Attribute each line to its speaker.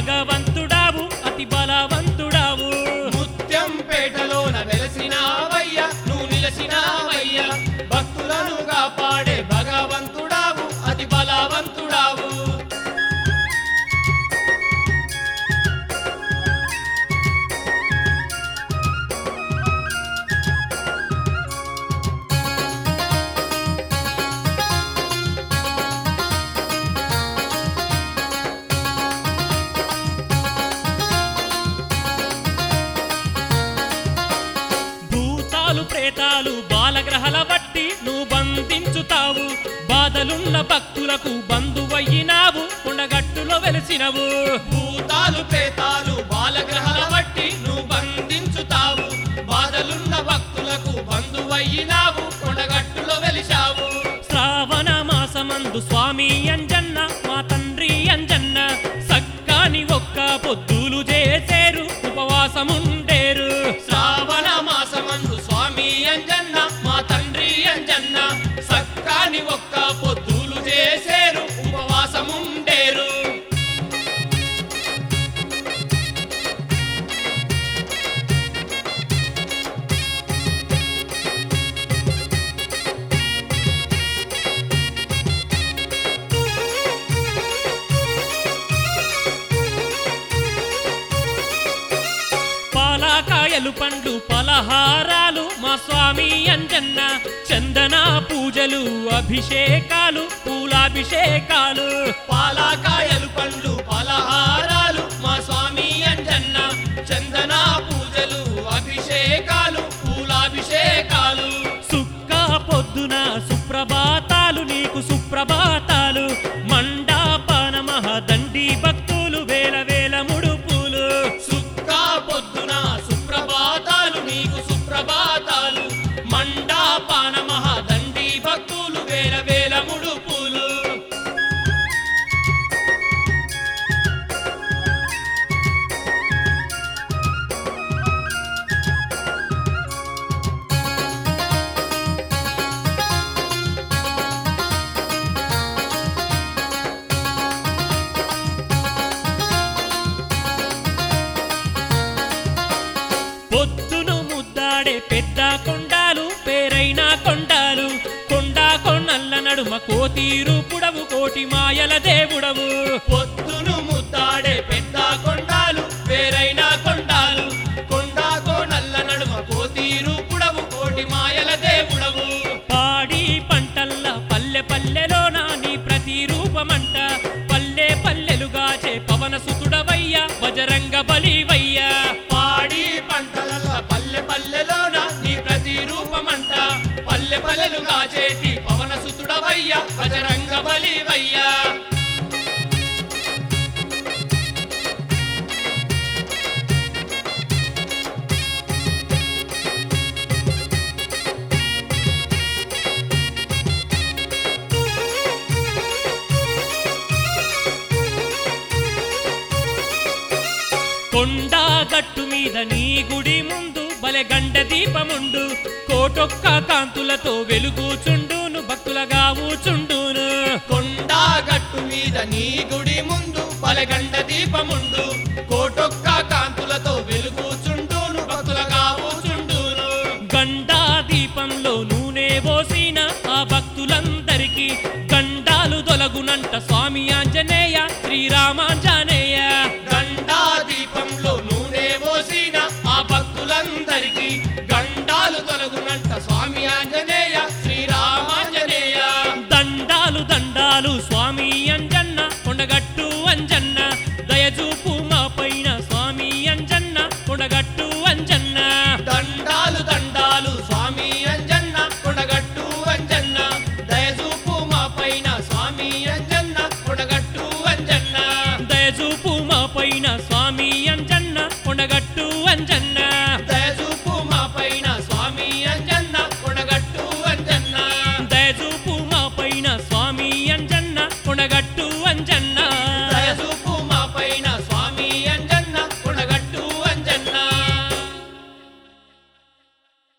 Speaker 1: భగవంతుడావు అతి బలవంతుడావు
Speaker 2: ముత్యం పేటలోన వెలసినావయ్య నువ్వు నిలసినావయ్య భక్తులను కాపాడే భగవంతుడావు అతి బలవంతుడావు
Speaker 1: భూతాలు ప్రేతాలు బాలగ్రహల బట్టి నువ్వు బంధించుతావు బాధలున్న భక్తులకు బంధువయ్యినావు కొండగట్టులో వెలిసినవు
Speaker 2: భూతాలు ప్రేతాలు బాలగ్రహాల బట్టి నువ్వు బంధించుతావు బాధలున్న భక్తులకు బంధువయ్యినావు కొండగట్టులో వెలిశావు
Speaker 1: శ్రావణ మాసమందు స్వామి అంజన్న మా తండ్రి అంజన్న సక్కాని ఒక్క పొద్దులు చేసేరు ఉపవాసముండేరు
Speaker 2: శ్రావణ మాసమందు స్వామి అంజన్న మా తండ్రి అంజన్న సక్కాని ఒక్క పొద్దులు చేసేరు ఉపవాసముండేరు
Speaker 1: పాలకాయలు పండ్లు పలహారాలు మా స్వామి అంజన్న చందన పూజలు అభిషేకాలు పూలాభిషేకాలు
Speaker 2: పాలకాయలు పండ్లు పలహారాలు మా స్వామి అంజన్న చందన పూజలు అభిషేకాలు పూలాభిషేకాలు
Speaker 1: సుక్క పొద్దున సుప్రభాతాలు నీకు సుప్రభాతాలు మండాపాన మహదండి భక్తులు వేల వేల ముడుపులు
Speaker 2: సుక్క పొద్దున సుప్రభాతాలు నీకు సుప్రభాతాలు మండాపాన మహాదండి భక్తులు వేల వేల ముడుపులు
Speaker 1: పొద్దును ముద్దాడే పెద్ద కొండాలు పేరైన కొండాలు కొండా కొన్నల్ల నడుమ కోతీరు పుడవు కోటి మాయల దేవుడవు
Speaker 2: పొద్దును ముద్దాడే పెద్ద కొండాలు పేరైన కొండాలు కొండాకో నల్ల నడుమ కోతీరు పుడవు కోటి మాయల దేవుడవు
Speaker 1: పాడి పంటల్ల పల్లె పల్లెలోన నీ ప్రతిరూపమంట పల్లె పల్లెలుగాచే పవన సుతుడవయ్య బజరంగ బలివయ్యా
Speaker 2: పాడి పంటల పల్లె పల్లెలోన నీ ప్రతిరూపమంట పల్లె పల్లెలుగా చేతి పవన సుతుడవయ్య బజరంగ బలివయ్యా
Speaker 1: కొండా గట్టు మీద నీ గుడి ముందు బలె గండ దీపముండు కోటొక్క కాంతులతో వెలుగుచుండును భక్తులగా ఊచుండును
Speaker 2: కొండా గట్టు మీద నీ గుడి ముందు బలగండ దీపముండు కోటొక్క కాంతులతో వెలుగుచుండును భక్తులగా ఊచుండును
Speaker 1: గండా దీపంలో నూనె పోసిన ఆ భక్తులందరికీ గండాలు తొలగునంట స్వామి ఆంజనేయ శ్రీరామాంజనేయ
Speaker 2: గండా దీపంలో నూనె పోసిన ఆ భక్తులందరికీ గండాలు తొలగునంట స్వామి ఆంజనేయ శ్రీరామాంజనేయ
Speaker 1: దండాలు దండాలు స్వామి అంజన్న కొండగట్టు అంజన్న దయచూపు మా పైన స్వామి అంజన్న కొండగట్టు అంజన్న
Speaker 2: దండాలు దండాలు స్వామి అంజన్న కొడగట్టు అంజన్న దయచూపు మా పైన స్వామి అంజన్న కొడగట్టు అంజన్న
Speaker 1: దయచూపు మా పైన స్వామి అంజన్న కొండగట్టు అంజన్న
Speaker 2: దయచూపు మా పైన స్వామి అంజన్న కొడగట్టు అంజన్న
Speaker 1: దయచూపు మా పైన స్వామి అంజన్న కొండగట్టు